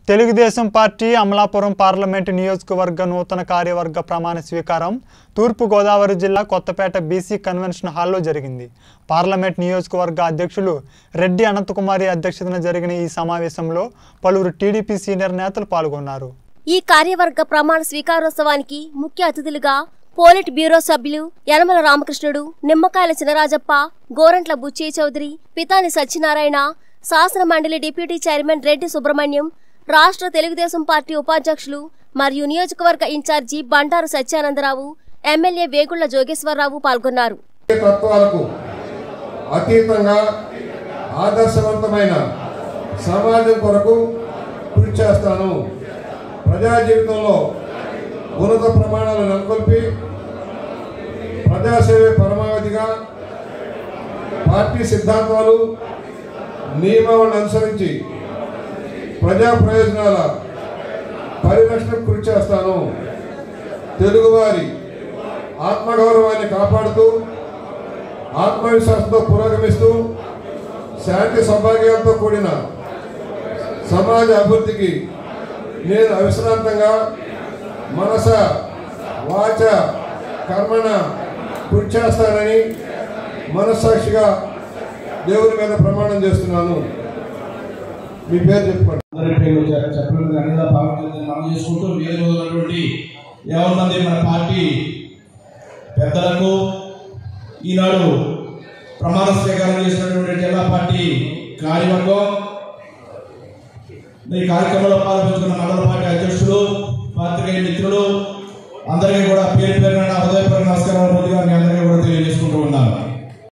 Telugu Desam party Amalapuram parliament నియోజకవర్గ నూతన కార్యవర్గ ప్రమాణ స్వీకారం తూర్పుగోదావరి జిల్లా కొత్తపేట బీసీ కన్వెన్షన్ హాల్లో జరిగింది పార్లమెంట్ నియోజకవర్గ అధ్యక్షులు రెడ్డి అనంతకుమారి అధ్యక్షతన జరిగిన ఈ సమావేశంలో పలువురు టీడీపీ సీనియర్ నేతలు పాల్గొన్నారు ఈ కార్యవర్గ ప్రమాణ స్వీకారోత్సవానికి ముఖ్య అతిథులుగా పోలిట్ బ్యూరో సభ్యులు యనమల రామకృష్ణుడు నిమ్మకాయల చినరాజప్ప గోరంట్ల బుచ్చే చౌదరి పితాని సత్యనారాయణ శాసన మండలి డిప్యూటీ చైర్మన్ రెడ్డి సుబ్రహ్మణ్యం రాష్ట్ర తెలుగుదేశం పార్టీ ఉపాధ్యక్షులు మరియు నియోజకవర్గ ఇన్ఛార్జి బండారు సత్యానందరావు ఎమ్మెల్యే వేగుళ్ల జోగేశ్వరరావు పాల్గొన్నారు తత్వాలకు అతీతంగా ఆదర్శవంతమైన సమాజం కొరకు కృషి చేస్తాను ప్రజా జీవితంలో ఉన్నత ప్రమాణాలు నెలకొల్పి ప్రజాసేవే పరమావధిగా పార్టీ సిద్ధాంతాలు నియమాలను అనుసరించి ప్రజా ప్రయోజనాల పరిరక్షణకు కృషి చేస్తాను తెలుగువారి ఆత్మగౌరవాన్ని కాపాడుతూ ఆత్మవిశ్వాసంతో పురోగమిస్తూ శాంతి సౌభాగ్యాలతో కూడిన సమాజ అభివృద్ధికి నేను అవిశ్రాంతంగా మనస వాచ కర్మణ కృషి చేస్తానని మనస్సాక్షిగా దేవుని మీద ప్రమాణం చేస్తున్నాను మీ పేరు చెప్పుకోండి అందరి పేర్లు చె- చెప్పడం అన్నిలా భావించాలని మనం చేసుకుంటూ వేరు ఉన్నటువంటి యాభై మంది మన పార్టీ పెద్దలకు ఈనాడు ప్రమాణ స్వీకారం చేసినటువంటి జిల్లా పార్టీ కార్యవర్గం ఈ కార్యక్రమంలో పాల్పంచుకున్న మండల పార్టీ అధ్యక్షులు పాత్రికేయ మిత్రులు అందరికీ కూడా పేరు పేరున నా హృదయపూర్వక నమస్కారాలు ముందుగా మీ అందరికీ కూడా తెలియజేసుకుంటూ ఉన్నాను